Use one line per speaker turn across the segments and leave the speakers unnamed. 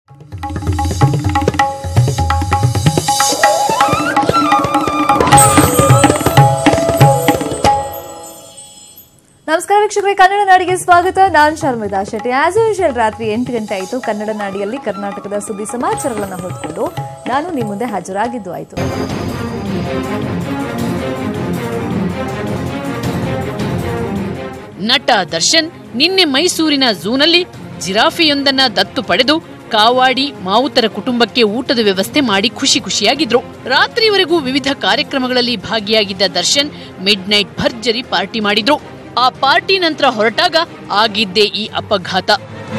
ನಮಸ್ಕಾರ ವೀಕ್ಷಕರೇ ಕನ್ನಡ ನಾಡಿಗೆ ಸ್ವಾಗತ ನಾನು ಶರ್ಮಿಳಾ ಶೆಟ್ಟಿ ಆಸ್ ಯೂಶುವಲ್ ರಾತ್ರಿ ಎಂಟು ಗಂಟೆ ಆಯಿತು ಕನ್ನಡ ನಾಡಿಯಲ್ಲಿ ಕರ್ನಾಟಕದ ಸುದ್ದಿ ಸಮಾಚಾರಗಳನ್ನು ಹೊತ್ಕೊಂಡು ನಾನು ನಿಮ್ಮ ಮುಂದೆ ಹಾಜರಾಗಿದ್ದು ಆಯಿತು
ನಟ ದರ್ಶನ್ ನಿನ್ನೆ ಮೈಸೂರಿನ ಝೂನಲ್ಲಿ ಜಿರಾಫೆಯೊಂದನ್ನ ದತ್ತು ಪಡೆದು ಕಾವಾಡಿ ಮಾವುತರ ಕುಟುಂಬಕ್ಕೆ ಊಟದ ವ್ಯವಸ್ಥೆ ಮಾಡಿ ಖುಷಿ ಖುಷಿಯಾಗಿದ್ರು ರಾತ್ರಿವರೆಗೂ ವಿವಿಧ ಕಾರ್ಯಕ್ರಮಗಳಲ್ಲಿ ಭಾಗಿಯಾಗಿದ್ದ ದರ್ಶನ್ ಮಿಡ್ ನೈಟ್ ಭರ್ಜರಿ ಪಾರ್ಟಿ ಮಾಡಿದ್ರು ಆ ಪಾರ್ಟಿ ನಂತರ ಹೊರಟಾಗ ಆಗಿದ್ದೇ ಈ ಅಪಘಾತ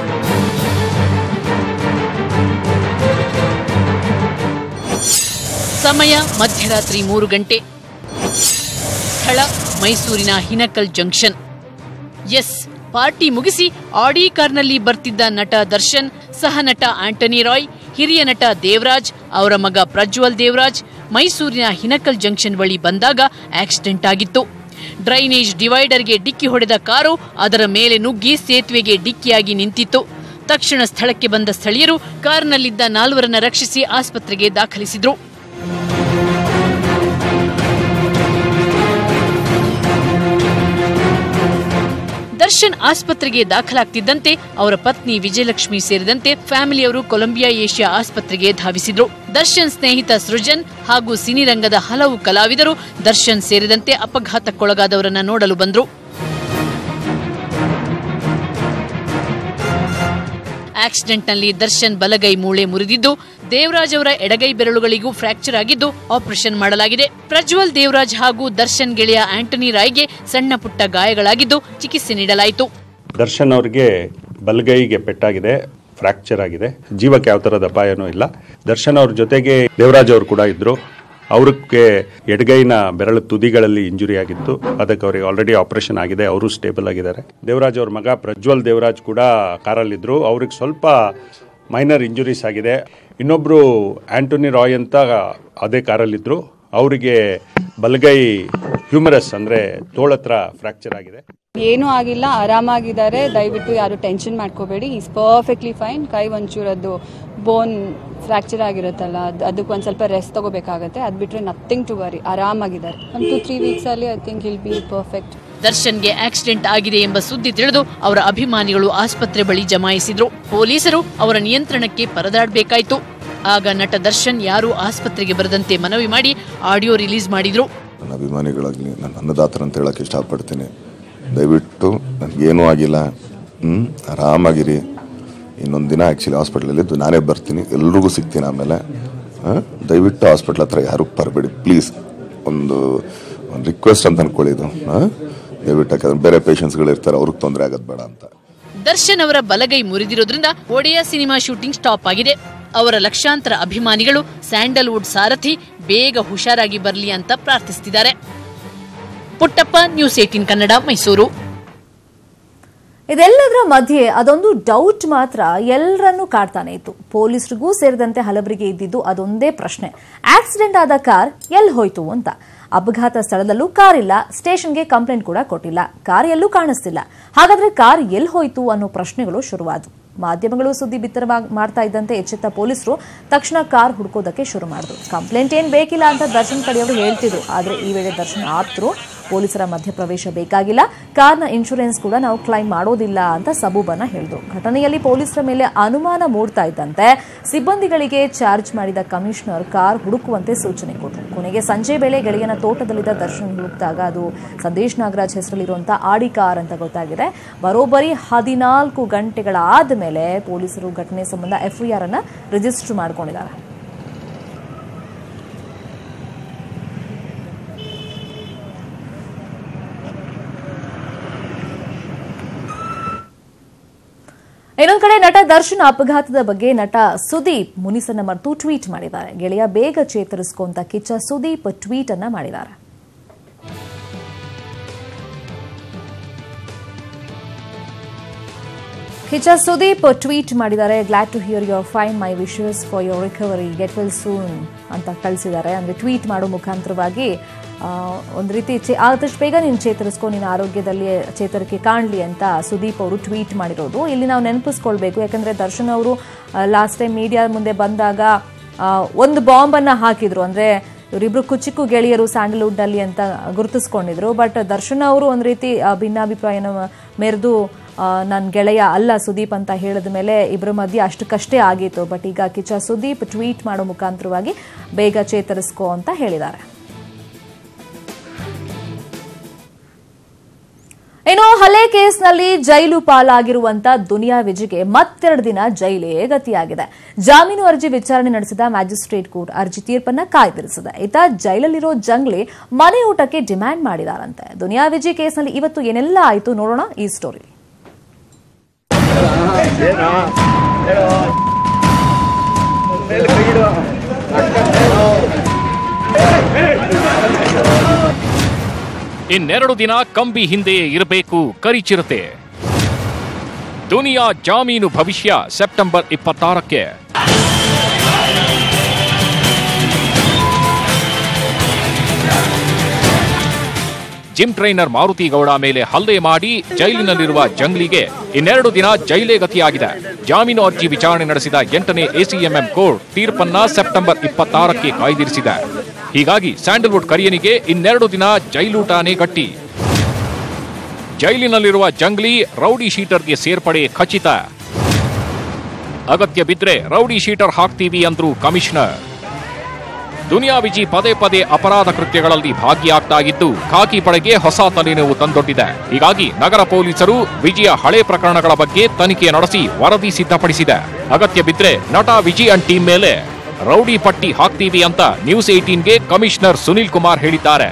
ಸಮಯ ಮಧ್ಯರಾತ್ರಿ ಮೂರು ಗಂಟೆ ಸ್ಥಳ ಮೈಸೂರಿನ ಹಿನಕಲ್ ಜಂಕ್ಷನ್ ಎಸ್ ಪಾರ್ಟಿ ಮುಗಿಸಿ ಆಡಿ ಕಾರ್ನಲ್ಲಿ ಬರ್ತಿದ್ದ ನಟ ದರ್ಶನ್ ಸಹ ನಟ ಆಂಟನಿ ರಾಯ್ ಹಿರಿಯ ನಟ ದೇವರಾಜ್ ಅವರ ಮಗ ಪ್ರಜ್ವಲ್ ದೇವರಾಜ್ ಮೈಸೂರಿನ ಹಿನಕಲ್ ಜಂಕ್ಷನ್ ಬಳಿ ಬಂದಾಗ ಆಕ್ಸಿಡೆಂಟ್ ಆಗಿತ್ತು ಡ್ರೈನೇಜ್ ಡಿವೈಡರ್ಗೆ ಡಿಕ್ಕಿ ಹೊಡೆದ ಕಾರು ಅದರ ಮೇಲೆ ನುಗ್ಗಿ ಸೇತುವೆಗೆ ಡಿಕ್ಕಿಯಾಗಿ ನಿಂತಿತ್ತು ತಕ್ಷಣ ಸ್ಥಳಕ್ಕೆ ಬಂದ ಸ್ಥಳೀಯರು ಕಾರ್ನಲ್ಲಿದ್ದ ನಾಲ್ವರನ್ನ ರಕ್ಷಿಸಿ ಆಸ್ಪತ್ರೆಗೆ ದಾಖಲಿಸಿದ್ರು ದರ್ಶನ್ ಆಸ್ಪತ್ರೆಗೆ ದಾಖಲಾಗ್ತಿದ್ದಂತೆ ಅವರ ಪತ್ನಿ ವಿಜಯಲಕ್ಷ್ಮಿ ಸೇರಿದಂತೆ ಫ್ಯಾಮಿಲಿಯವರು ಕೊಲಂಬಿಯಾ ಏಷ್ಯಾ ಆಸ್ಪತ್ರೆಗೆ ಧಾವಿಸಿದ್ರು ದರ್ಶನ್ ಸ್ನೇಹಿತ ಸೃಜನ್ ಹಾಗೂ ಸಿನಿರಂಗದ ಹಲವು ಕಲಾವಿದರು ದರ್ಶನ್ ಸೇರಿದಂತೆ ಅಪಘಾತಕ್ಕೊಳಗಾದವರನ್ನ ನೋಡಲು ಬಂದ್ರು ಆಕ್ಸಿಡೆಂಟ್ನಲ್ಲಿ ದರ್ಶನ್ ಬಲಗೈ ಮೂಳೆ ಮುರಿದಿದ್ದು ದೇವರಾಜ್ ಅವರ ಎಡಗೈ ಬೆರಳುಗಳಿಗೂ ಫ್ರಾಕ್ಚರ್ ಆಗಿದ್ದು ಆಪರೇಷನ್ ಮಾಡಲಾಗಿದೆ ಪ್ರಜ್ವಲ್ ದೇವರಾಜ್ ಹಾಗೂ ದರ್ಶನ್ ಗೆಳೆಯ ಆಂಟನಿ ರಾಯ್ಗೆ ಸಣ್ಣ ಪುಟ್ಟ ಗಾಯಗಳಾಗಿದ್ದು ಚಿಕಿತ್ಸೆ ನೀಡಲಾಯಿತು
ದರ್ಶನ್ ಅವ್ರಿಗೆ ಬಲಗೈಗೆ ಪೆಟ್ಟಾಗಿದೆ ಫ್ರಾಕ್ಚರ್ ಆಗಿದೆ ಜೀವಕ್ಕೆ ಯಾವ ಥರದ ಅಪಾಯನೂ ಇಲ್ಲ ದರ್ಶನ್ ಅವ್ರ ಜೊತೆಗೆ ದೇವರಾಜ್ ಅವರು ಕೂಡ ಇದ್ರು ಅವ್ರಿಗೆ ಎಡಗೈನ ಬೆರಳು ತುದಿಗಳಲ್ಲಿ ಇಂಜುರಿ ಆಗಿತ್ತು ಅದಕ್ಕೆ ಅವ್ರಿಗೆ ಆಲ್ರೆಡಿ ಆಪರೇಷನ್ ಆಗಿದೆ ಅವರು ಸ್ಟೇಬಲ್ ಆಗಿದ್ದಾರೆ ದೇವರಾಜ್ ಅವ್ರ ಮಗ ಪ್ರಜ್ವಲ್ ದೇವರಾಜ್ ಕೂಡ ಕಾರಲ್ಲಿದ್ದರು ಅವ್ರಿಗೆ ಸ್ವಲ್ಪ ಮೈನರ್ ಇಂಜುರೀಸ್ ಆಗಿದೆ ಇನ್ನೊಬ್ಬರು ಆಂಟೋನಿ ರಾಯ್ ಅಂತ ಅದೇ ಕಾರಲ್ಲಿದ್ದರು ಅವರಿಗೆ ಬಲಗೈ ಹ್ಯೂಮರಸ್ ಅಂದರೆ ತೋಳತ್ರ ಫ್ರಾಕ್ಚರ್ ಆಗಿದೆ
ಏನೂ ಆಗಿಲ್ಲ ಆರಾಮಾಗಿದ್ದಾರೆ ದಯವಿಟ್ಟು ಯಾರು ಟೆನ್ಷನ್ ಮಾಡ್ಕೋಬೇಡಿ ಈಸ್ ಪರ್ಫೆಕ್ಟ್ಲಿ ಫೈನ್ ಕೈ ಒಂಚೂರದ್ದು ಬೋನ್ ಫ್ರಾಕ್ಚರ್ ಆಗಿರುತ್ತಲ್ಲ ಅದು ಅದಕ್ಕೆ ಒಂದು ಸ್ವಲ್ಪ ರೆಸ್ಟ್ ತಗೋಬೇಕಾಗತ್ತೆ ಅದು ಬಿಟ್ಟರೆ ನಥಿಂಗ್ ಟು ವರಿ ಆರಾಮಾಗಿದ್ದಾರೆ ಒಂದು ಟು ತ್ರೀ ವೀಕ್ಸಲ್ಲಿ I think will be perfect
ದರ್ಶನ್ಗೆ ಆಕ್ಸಿಡೆಂಟ್ ಆಗಿದೆ ಎಂಬ ಸುದ್ದಿ ತಿಳಿದು ಅವರ ಅಭಿಮಾನಿಗಳು ಆಸ್ಪತ್ರೆ ಬಳಿ ಜಮಾಯಿಸಿದ್ರು ಪೊಲೀಸರು ಅವರ ನಿಯಂತ್ರಣಕ್ಕೆ ಪರದಾಡಬೇಕಾಯಿತು ಆಗ ನಟ ದರ್ಶನ್ ಯಾರೂ ಆಸ್ಪತ್ರೆಗೆ ಬರದಂತೆ ಮನವಿ ಮಾಡಿ ಆಡಿಯೋ ರಿಲೀಸ್ ಮಾಡಿದ್ರು
ನನ್ನ ಅಭಿಮಾನಿಗಳಾಗಲಿ ನನ್ನ ಅನ್ನದಾತರ ಅಂತ ಹೇಳಕ್ಕೆ ಇಷ್ಟಪಡ್ತೀನಿ ದಯವಿಟ್ಟು ನನಗೇನೂ ಆಗಿಲ್ಲ ಹ್ಞೂ ಆರಾಮಾಗಿರಿ ಇನ್ನೊಂದು ದಿನ ಆ್ಯಕ್ಚುಲಿ ಹಾಸ್ಪಿಟ್ಲಲ್ಲಿದ್ದು ನಾನೇ ಬರ್ತೀನಿ ಎಲ್ರಿಗೂ ಸಿಗ್ತೀನಿ ಆಮೇಲೆ ಆ, ದಯವಿಟ್ಟು ಹಾಸ್ಪಿಟ್ಲ್ ಹತ್ರ ಯಾರು ಬರಬೇಡಿ ಪ್ಲೀಸ್ ಒಂದು ಒಂದು ರಿಕ್ವೆಸ್ಟ್ ಅಂತ ಅನ್ಕೊಳ್ಳಿ ಇದು ಆ? ದಯವಿಟ್ಟು ಯಾಕಂದ್ರೆ ಬೇರೆ ಪೇಷಂಟ್ಸ್ಗಳು ಇರ್ತಾರೆ ಅವ್ರಿಗೆ ತೊಂದರೆ ಆಗೋದು ಬೇಡ ಅಂತ
ದರ್ಶನ್ ಅವರ ಬಲಗೈ ಮುರಿದಿರೋದ್ರಿಂದ ಒಡೆಯ ಸಿನಿಮಾ ಶೂಟಿಂಗ್ ಸ್ಟಾಪ್ ಆಗಿದೆ ಅವರ ಲಕ್ಷಾಂತರ ಅಭಿಮಾನಿಗಳು ಸ್ಯಾಂಡಲ್ವುಡ್ ಸಾರಥಿ ಬೇಗ ಹುಷಾರಾಗಿ ಬರಲಿ ಅಂತ ಪ್ರಾರ್ಥಿಸುತ್ತಿದ್ದಾರೆ ಪುಟ್ಟಪ್ಪ ನ್ಯೂಸ್ ಏಟೀನ್ ಕನ್ನಡ ಮೈಸೂರು
ಇದೆಲ್ಲದರ ಮಧ್ಯೆ ಅದೊಂದು ಡೌಟ್ ಮಾತ್ರ ಎಲ್ಲರನ್ನೂ ಕಾಡ್ತಾನೆ ಇತ್ತು ಪೊಲೀಸರಿಗೂ ಸೇರಿದಂತೆ ಹಲವರಿಗೆ ಇದ್ದಿದ್ದು ಅದೊಂದೇ ಪ್ರಶ್ನೆ ಆಕ್ಸಿಡೆಂಟ್ ಆದ ಕಾರ್ ಎಲ್ಲಿ ಹೋಯ್ತು ಅಂತ ಅಪಘಾತ ಸ್ಥಳದಲ್ಲೂ ಕಾರ್ ಇಲ್ಲ ಸ್ಟೇಷನ್ಗೆ ಕಂಪ್ಲೇಂಟ್ ಕೂಡ ಕೊಟ್ಟಿಲ್ಲ ಕಾರ್ ಎಲ್ಲೂ ಕಾಣಿಸ್ತಿಲ್ಲ ಹಾಗಾದ್ರೆ ಕಾರ್ ಎಲ್ಲಿ ಹೋಯ್ತು ಅನ್ನೋ ಪ್ರಶ್ನೆಗಳು ಶುರುವಾದವು ಮಾಧ್ಯಮಗಳು ಸುದ್ದಿ ಬಿತ್ತರ ಮಾಡ್ತಾ ಇದ್ದಂತೆ ಎಚ್ಚೆತ್ತ ಪೊಲೀಸರು ತಕ್ಷಣ ಕಾರ್ ಹುಡ್ಕೋದಕ್ಕೆ ಶುರು ಮಾಡಿದ್ರು ಕಂಪ್ಲೇಂಟ್ ಏನ್ ಬೇಕಿಲ್ಲ ಅಂತ ದರ್ಶನ್ ಕಡೆಯವರು ಹೇಳ್ತಿದ್ರು ಆದ್ರೆ ಈ ವೇಳೆ ದರ್ಶನ್ ಆಪ್ತರು ಪೊಲೀಸರ ಮಧ್ಯಪ್ರವೇಶ ಬೇಕಾಗಿಲ್ಲ ಕಾರ್ನ ಇನ್ಶೂರೆನ್ಸ್ ಕೂಡ ನಾವು ಕ್ಲೈಮ್ ಮಾಡೋದಿಲ್ಲ ಅಂತ ಸಬೂಬನ್ನ ಹೇಳಿದ್ರು ಘಟನೆಯಲ್ಲಿ ಪೊಲೀಸರ ಮೇಲೆ ಅನುಮಾನ ಮೂಡ್ತಾ ಇದ್ದಂತೆ ಸಿಬ್ಬಂದಿಗಳಿಗೆ ಚಾರ್ಜ್ ಮಾಡಿದ ಕಮಿಷನರ್ ಕಾರ್ ಹುಡುಕುವಂತೆ ಸೂಚನೆ ಕೊಟ್ಟರು ಕೊನೆಗೆ ಸಂಜೆ ವೇಳೆ ಗೆಳೆಯನ ತೋಟದಲ್ಲಿದ್ದ ದರ್ಶನ್ ಹುಡುಕಿದಾಗ ಅದು ಸಂದೇಶ್ ನಾಗರಾಜ್ ಹೆಸರಲ್ಲಿರುವಂತಹ ಆಡಿ ಕಾರ್ ಅಂತ ಗೊತ್ತಾಗಿದೆ ಬರೋಬ್ಬರಿ ಹದಿನಾಲ್ಕು ಗಂಟೆಗಳಾದ ಮೇಲೆ ಪೊಲೀಸರು ಘಟನೆ ಸಂಬಂಧ ಎಫ್ಐಆರ್ ಅನ್ನ ರಿಜಿಸ್ಟರ್ ಮಾಡ್ಕೊಂಡಿದ್ದಾರೆ ಇನ್ನೊಂದು ಕಡೆ ನಟ ದರ್ಶನ್ ಅಪಘಾತದ ಬಗ್ಗೆ ನಟ ಸುದೀಪ್ ಮುನಿಸನ್ನ ಮರೆತು ಟ್ವೀಟ್ ಮಾಡಿದ್ದಾರೆ ಗೆಳೆಯ ಬೇಗ ಚೇತರಿಸ್ಕೊಂತ ಕಿಚ್ಚ ಸುದೀಪ್ ಟ್ವೀಟ್ ಅನ್ನ ಮಾಡಿದ್ದಾರೆ ಕಿಚ್ಚ ಸುದೀಪ್ ಟ್ವೀಟ್ ಮಾಡಿದ್ದಾರೆ glad to hear your fine my wishes for your recovery get well soon ಅಂತ ಕಳಿಸಿದ್ದಾರೆ ಅಂದ್ರೆ ಟ್ವೀಟ್ ಮಾಡೋ ಮುಖಾಂತರವಾಗಿ ಆ, ಒಂದು ರೀತಿ ಚೇ ಆದಷ್ಟು ಬೇಗ ನೀನು ಚೇತರಿಸ್ಕೊ ನಿನ್ನ ಆರೋಗ್ಯದಲ್ಲಿ ಚೇತರಿಕೆ ಕಾಣಲಿ ಅಂತ ಸುದೀಪ್ ಅವರು ಟ್ವೀಟ್ ಮಾಡಿರೋದು ಇಲ್ಲಿ ನಾವು ನೆನಪಿಸ್ಕೊಳ್ಬೇಕು ಯಾಕಂದರೆ ದರ್ಶನ್ ಅವರು ಲಾಸ್ಟ್ ಟೈಮ್ ಮೀಡಿಯಾ ಮುಂದೆ ಬಂದಾಗ ಆ, ಒಂದು ಬಾಂಬನ್ನು ಹಾಕಿದ್ರು ಅಂದರೆ ಇವರಿಬ್ರು ಕುಚಿಕ್ಕು ಗೆಳೆಯರು ಸ್ಯಾಂಡಲ್ವುಡ್ನಲ್ಲಿ ಅಂತ ಗುರುತಿಸ್ಕೊಂಡಿದ್ರು ಬಟ್ ದರ್ಶನ್ ಅವರು ಒಂದು ರೀತಿ ಆ, ಭಿನ್ನಾಭಿಪ್ರಾಯನ ಮೆರೆದು ನನ್ನ ಗೆಳೆಯ ಅಲ್ಲ ಸುದೀಪ್ ಅಂತ ಹೇಳಿದ ಮೇಲೆ ಇಬ್ಬರ ಮಧ್ಯೆ ಅಷ್ಟಕ್ಕಷ್ಟೇ ಆಗಿತ್ತು ಬಟ್ ಈಗ ಕಿಚ್ಚ ಸುದೀಪ್ ಟ್ವೀಟ್ ಮಾಡೋ ಮುಖಾಂತರವಾಗಿ ಬೇಗ ಚೇತರಿಸ್ಕೋ ಅಂತ ಹೇಳಿದ್ದಾರೆ ಇನ್ನು ಹಲ್ಲೆ ಕೇಸ್ನಲ್ಲಿ ಜೈಲು ಪಾಲಾಗಿರುವಂತ ದುನಿಯಾ ವಿಜಿಗೆ ಮತ್ತೆರಡು ದಿನ ಜೈಲೇ ಗತಿಯಾಗಿದೆ ಜಾಮೀನು ಅರ್ಜಿ ವಿಚಾರಣೆ ನಡೆಸಿದ ಮ್ಯಾಜಿಸ್ಟ್ರೇಟ್ ಕೋರ್ಟ್ ಅರ್ಜಿ ತೀರ್ಪನ್ನ ಕಾಯ್ದಿರಿಸಿದೆ ಇತ ಜೈಲಲ್ಲಿರೋ ಜಂಗ್ಲಿ ಮನೆ ಊಟಕ್ಕೆ ಡಿಮ್ಯಾಂಡ್ ಮಾಡಿದಾರಂತೆ ದುನಿಯಾ ವಿಜಿ ಕೇಸ್ನಲ್ಲಿ ಇವತ್ತು ಏನೆಲ್ಲ ಆಯಿತು ನೋಡೋಣ ಈ ಸ್ಟೋರಿ
ಇನ್ನೆರಡು ದಿನ ಕಂಬಿ ಹಿಂದೆಯೇ ಇರಬೇಕು ಕರಿಚಿರತೆ ದುನಿಯಾ ಜಾಮೀನು ಭವಿಷ್ಯ ಸೆಪ್ಟೆಂಬರ್ ಇಪ್ಪತ್ತಾರಕ್ಕೆ ಜಿಮ್ ಟ್ರೈನರ್ ಮಾರುತಿ ಗೌಡ ಮೇಲೆ ಹಲ್ಲೆ ಮಾಡಿ ಜೈಲಿನಲ್ಲಿರುವ ಜಂಗ್ಲಿಗೆ ಇನ್ನೆರಡು ದಿನ ಜೈಲೇ ಗತಿಯಾಗಿದೆ ಜಾಮೀನು ಅರ್ಜಿ ವಿಚಾರಣೆ ನಡೆಸಿದ ಎಂಟನೇ ಎಸಿಎಂಎಂ ಕೋರ್ಟ್ ತೀರ್ಪನ್ನ ಸೆಪ್ಟೆಂಬರ್ ಇಪ್ಪತ್ತಾರಕ್ಕೆ ಕಾಯ್ದಿರಿಸಿದೆ ಹೀಗಾಗಿ ಸ್ಯಾಂಡಲ್ವುಡ್ ಕರಿಯನಿಗೆ ಇನ್ನೆರಡು ದಿನ ಜೈಲೂಟಾನೇ ಗಟ್ಟಿ ಜೈಲಿನಲ್ಲಿರುವ ಜಂಗ್ಲಿ ರೌಡಿ ಶೀಟರ್ಗೆ ಸೇರ್ಪಡೆ ಖಚಿತ ಅಗತ್ಯ ಬಿದ್ರೆ ರೌಡಿ ಶೀಟರ್ ಹಾಕ್ತೀವಿ ಅಂದ್ರು ಕಮಿಷನರ್ ದುನಿಯಾ ವಿಜಿ ಪದೇ ಪದೇ ಅಪರಾಧ ಕೃತ್ಯಗಳಲ್ಲಿ ಭಾಗಿಯಾಗ್ತಾ ಇದ್ದು ಖಾಕಿ ಪಡೆಗೆ ಹೊಸ ತಲೆನೋವು ತಂದೊಡ್ಡಿದೆ ಹೀಗಾಗಿ ನಗರ ಪೊಲೀಸರು ವಿಜಿಯ ಹಳೆ ಪ್ರಕರಣಗಳ ಬಗ್ಗೆ ತನಿಖೆ ನಡೆಸಿ ವರದಿ ಸಿದ್ಧಪಡಿಸಿದೆ ಅಗತ್ಯ ಬಿದ್ರೆ ನಟ ವಿಜಿ ಅಂಡ್ ಟೀಮ್ ಮೇಲೆ ರೌಡಿ ಪಟ್ಟಿ ಹಾಕ್ತೀವಿ ಅಂತ ನ್ಯೂಸ್ ಏಟೀನ್ಗೆ ಕಮಿಷನರ್ ಸುನಿಲ್ ಕುಮಾರ್ ಹೇಳಿದ್ದಾರೆ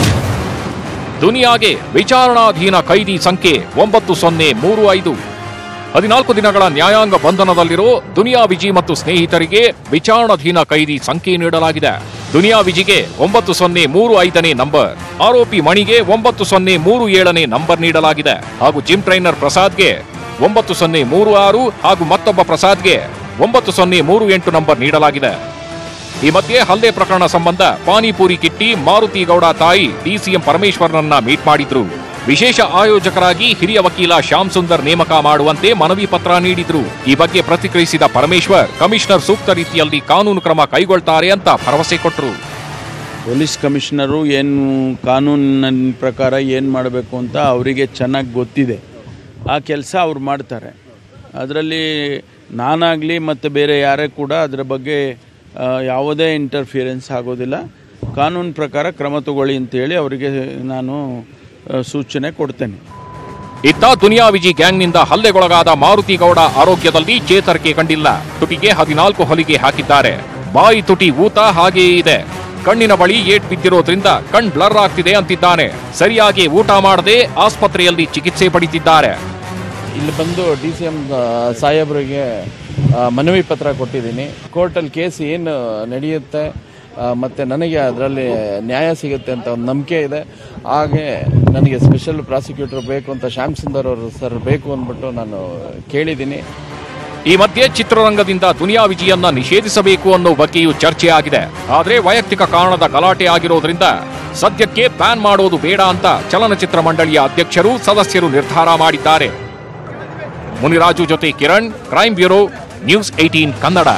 ದುನಿಯಾಗೆ ವಿಚಾರಣಾಧೀನ ಖೈದಿ ಸಂಖ್ಯೆ ಒಂಬತ್ತು ಸೊನ್ನೆ ಮೂರು ಐದು ಹದಿನಾಲ್ಕು ದಿನಗಳ ನ್ಯಾಯಾಂಗ ಬಂಧನದಲ್ಲಿರೋ ದುನಿಯಾ ವಿಜಿ ಮತ್ತು ಸ್ನೇಹಿತರಿಗೆ ವಿಚಾರಣಾಧೀನ ಖೈದಿ ಸಂಖ್ಯೆ ನೀಡಲಾಗಿದೆ ದುನಿಯಾ ವಿಜಿಗೆ ಒಂಬತ್ತು ಸೊನ್ನೆ ಮೂರು ಐದನೇ ನಂಬರ್ ಆರೋಪಿ ಮಣಿಗೆ ಒಂಬತ್ತು ಸೊನ್ನೆ ಮೂರು ಏಳನೇ ನಂಬರ್ ನೀಡಲಾಗಿದೆ ಹಾಗೂ ಜಿಮ್ ಟ್ರೈನರ್ ಪ್ರಸಾದ್ಗೆ ಒಂಬತ್ತು ಸೊನ್ನೆ ಮೂರು ಆರು ಹಾಗೂ ಮತ್ತೊಬ್ಬ ಪ್ರಸಾದ್ಗೆ ಒಂಬತ್ತು ಸೊನ್ನೆ ಮೂರು ಎಂಟು ನಂಬರ್ ನೀಡಲಾಗಿದೆ ಈ ಮಧ್ಯೆ ಹಲ್ಲೆ ಪ್ರಕರಣ ಸಂಬಂಧ ಪಾನಿಪುರಿ ಕಿಟ್ಟಿ ಮಾರುತಿ ಗೌಡ ತಾಯಿ ಡಿಸಿಎಂ ಪರಮೇಶ್ವರ್ನನ್ನ ಮೀಟ್ ಮಾಡಿದ್ರು ವಿಶೇಷ ಆಯೋಜಕರಾಗಿ ಹಿರಿಯ ವಕೀಲ ಶ್ಯಾಮ್ ಸುಂದರ್ ನೇಮಕ ಮಾಡುವಂತೆ ಮನವಿ ಪತ್ರ ನೀಡಿದ್ರು ಈ ಬಗ್ಗೆ ಪ್ರತಿಕ್ರಿಯಿಸಿದ ಪರಮೇಶ್ವರ್ ಕಮಿಷನರ್ ಸೂಕ್ತ ರೀತಿಯಲ್ಲಿ ಕಾನೂನು ಕ್ರಮ ಕೈಗೊಳ್ತಾರೆ ಅಂತ ಭರವಸೆ ಕೊಟ್ಟರು
ಪೊಲೀಸ್ ಕಮಿಷನರು ಏನು ಕಾನೂನಿನ ಪ್ರಕಾರ ಏನು ಮಾಡಬೇಕು ಅಂತ ಅವರಿಗೆ ಚೆನ್ನಾಗಿ ಗೊತ್ತಿದೆ ಆ ಕೆಲಸ ಅವ್ರು ಮಾಡ್ತಾರೆ ಅದರಲ್ಲಿ ನಾನಾಗಲಿ ಮತ್ತು ಬೇರೆ ಯಾರೇ ಕೂಡ ಅದರ ಬಗ್ಗೆ ಆ, ಯಾವುದೇ ಇಂಟರ್ಫಿಯರೆನ್ಸ್ ಆಗೋದಿಲ್ಲ ಕಾನೂನು ಪ್ರಕಾರ ಕ್ರಮ ತಗೊಳ್ಳಿ ಅಂತೇಳಿ ಅವರಿಗೆ ನಾನು ಆ, ಸೂಚನೆ ಕೊಡ್ತೇನೆ
ಇತ್ತ ದುನಿಯಾ ವಿಜಿ ಗ್ಯಾಂಗ್ನಿಂದ ಹಲ್ಲೆಗೊಳಗಾದ ಮಾರುತಿ ಗೌಡ ಆರೋಗ್ಯದಲ್ಲಿ ಚೇತರಿಕೆ ಕಂಡಿಲ್ಲ ತುಟಿಗೆ ಹದಿನಾಲ್ಕು ಹೊಲಿಗೆ ಹಾಕಿದ್ದಾರೆ ಬಾಯಿ ತುಟಿ ಊತ ಹಾಗೆಯೇ ಇದೆ ಕಣ್ಣಿನ ಬಳಿ ಏಟ್ ಬಿದ್ದಿರೋದ್ರಿಂದ ಕಣ್ ಬ್ಲರ್ ಆಗ್ತಿದೆ ಅಂತಿದ್ದಾನೆ ಸರಿಯಾಗಿ ಊಟ ಮಾಡದೆ ಆಸ್ಪತ್ರೆಯಲ್ಲಿ ಚಿಕಿತ್ಸೆ ಪಡಿತಿದ್ದಾರೆ
ಇಲ್ಲಿ ಬಂದು ಡಿ ಸಿ ಎಂ ಸಾಹೇಬ್ರಿಗೆ ಆ, ಮನವಿ ಪತ್ರ ಕೊಟ್ಟಿದ್ದೀನಿ ಕೋರ್ಟಲ್ಲಿ ಕೇಸ್ ಏನು ನಡೆಯುತ್ತೆ ಆ, ಮತ್ತೆ ನನಗೆ ಅದರಲ್ಲಿ ನ್ಯಾಯ ಸಿಗುತ್ತೆ ಅಂತ ಒಂದು ನಂಬಿಕೆ ಇದೆ ಹಾಗೆ ನನಗೆ ಸ್ಪೆಷಲ್ ಪ್ರಾಸಿಕ್ಯೂಟರ್ ಬೇಕು ಅಂತ ಶ್ಯಾಮ್ ಸುಂದರ್ ಅವರು ಸರ್ ಬೇಕು ಅಂದ್ಬಿಟ್ಟು ನಾನು ಕೇಳಿದ್ದೀನಿ
ಈ ಮಧ್ಯೆ ಚಿತ್ರರಂಗದಿಂದ ದುನಿಯಾ ವಿಜಿಯನ್ನ ನಿಷೇಧಿಸಬೇಕು ಅನ್ನೋ ಬಗ್ಗೆಯೂ ಚರ್ಚೆ ಆಗಿದೆ ಆದ್ರೆ ವೈಯಕ್ತಿಕ ಕಾರಣದ ಗಲಾಟೆ ಆಗಿರೋದ್ರಿಂದ ಸದ್ಯಕ್ಕೆ ಬ್ಯಾನ್ ಮಾಡೋದು ಬೇಡ ಅಂತ ಚಲನಚಿತ್ರ ಮಂಡಳಿಯ ಅಧ್ಯಕ್ಷರು ಸದಸ್ಯರು ನಿರ್ಧಾರ ಮಾಡಿದ್ದಾರೆ ಮುನಿರಾಜು ಜೊತೆ Kiran crime bureau news eighteen Kannada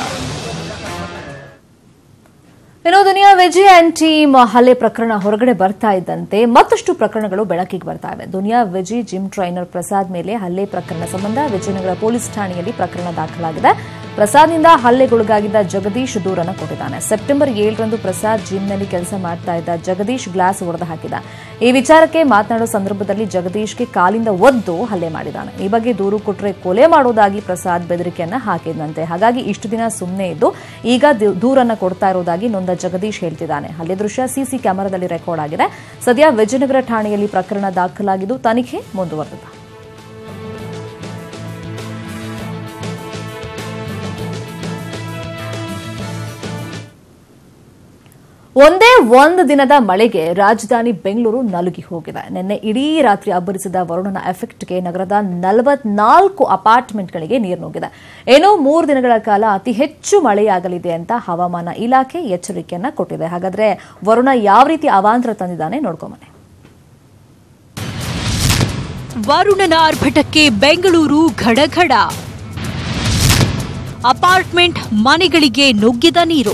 ಇನ್ನು ದುನಿಯಾ ವಿಜಯ್ ಅಂಡ್ ಟೀಮ್ ಹಲ್ಲೆ ಪ್ರಕರಣ ಹೊರಗಡೆ ಬರ್ತಾ ಇದ್ದಂತೆ ಮತ್ತಷ್ಟು ಪ್ರಕರಣಗಳು ಬೆಳಕಿಗೆ ಬರ್ತಾ ಇವೆ ದುನಿಯಾ ವಿಜಯ್ ಜಿಮ್ ಟ್ರೈನರ್ ಪ್ರಸಾದ್ ಮೇಲೆ ಹಲ್ಲೆ ಪ್ರಕರಣ ಸಂಬಂಧ ವಿಜಯನಗರ ಪೊಲೀಸ್ ಠಾಣೆಯಲ್ಲಿ ಪ್ರಕರಣ ದಾಖಲಾಗಿದೆ ಪ್ರಸಾದ್ನಿಂದ ಹಲ್ಲೆಗೊಳಗಾಗಿದ್ದ ಜಗದೀಶ್ ದೂರನ್ನು ಕೊಟ್ಟಿದ್ದಾನೆ ಸೆಪ್ಟೆಂಬರ್ ಏಳರಂದು ಪ್ರಸಾದ್ ಜಿಮ್ನಲ್ಲಿ ಕೆಲಸ ಮಾಡ್ತಾ ಇದ್ದ ಜಗದೀಶ್ ಗ್ಲಾಸ್ ಒಡೆದು ಹಾಕಿದ ಈ ವಿಚಾರಕ್ಕೆ ಮಾತನಾಡೋ ಸಂದರ್ಭದಲ್ಲಿ ಜಗದೀಶ್ಗೆ ಕಾಲಿಂದ ಒದ್ದು ಹಲ್ಲೆ ಮಾಡಿದ್ದಾನೆ ಈ ಬಗ್ಗೆ ದೂರು ಕೊಟ್ಟರೆ ಕೊಲೆ ಮಾಡೋದಾಗಿ ಪ್ರಸಾದ್ ಬೆದರಿಕೆಯನ್ನ ಹಾಕಿದಂತೆ ಹಾಗಾಗಿ ಇಷ್ಟು ದಿನ ಸುಮ್ಮನೆ ಇದ್ದು ಈಗ ದು- ದೂರನ್ನ ಕೊಡ್ತಾ ಇರೋದಾಗಿ ನೊಂದ ಜಗದೀಶ್ ಹೇಳ್ತಿದ್ದಾನೆ ಹಲ್ಲೆ ದೃಶ್ಯ ಸಿಸಿ ಕ್ಯಾಮೆರಾದಲ್ಲಿ ರೆಕಾರ್ಡ್ ಆಗಿದೆ ಸದ್ಯ ವಿಜಯನಗರ ಠಾಣೆಯಲ್ಲಿ ಪ್ರಕರಣ ದಾಖಲಾಗಿದ್ದು ತನಿಖೆ ಮುಂದುವರೆದಿದೆ ಒಂದೇ ಒಂದು ದಿನದ ಮಳೆಗೆ ರಾಜಧಾನಿ ಬೆಂಗಳೂರು ನಲುಗಿ ಹೋಗಿದೆ ನಿನ್ನೆ ಇಡೀ ರಾತ್ರಿ ಅಬ್ಬರಿಸಿದ ವರುಣನ ಎಫೆಕ್ಟ್ಗೆ ನಗರದ ನಲವತ್ನಾಲ್ಕು ಅಪಾರ್ಟ್ಮೆಂಟ್ಗಳಿಗೆ ನೀರು ನುಗ್ಗಿದೆ ಏನೋ ಮೂರು ದಿನಗಳ ಕಾಲ ಅತಿ ಹೆಚ್ಚು ಮಳೆಯಾಗಲಿದೆ ಅಂತ ಹವಾಮಾನ ಇಲಾಖೆ ಎಚ್ಚರಿಕೆಯನ್ನ ಕೊಟ್ಟಿದೆ ಹಾಗಾದ್ರೆ ವರುಣ ಯಾವ ರೀತಿ ಅವಾಂತರ ತಂದಿದ್ದಾನೆ ನೋಡ್ಕೊಂಬನೆ
ವರುಣನ ಆರ್ಭಟಕ್ಕೆ ಬೆಂಗಳೂರು ಘಡಘಡ ಅಪಾರ್ಟ್ಮೆಂಟ್ ಮನೆಗಳಿಗೆ ನುಗ್ಗಿದ ನೀರು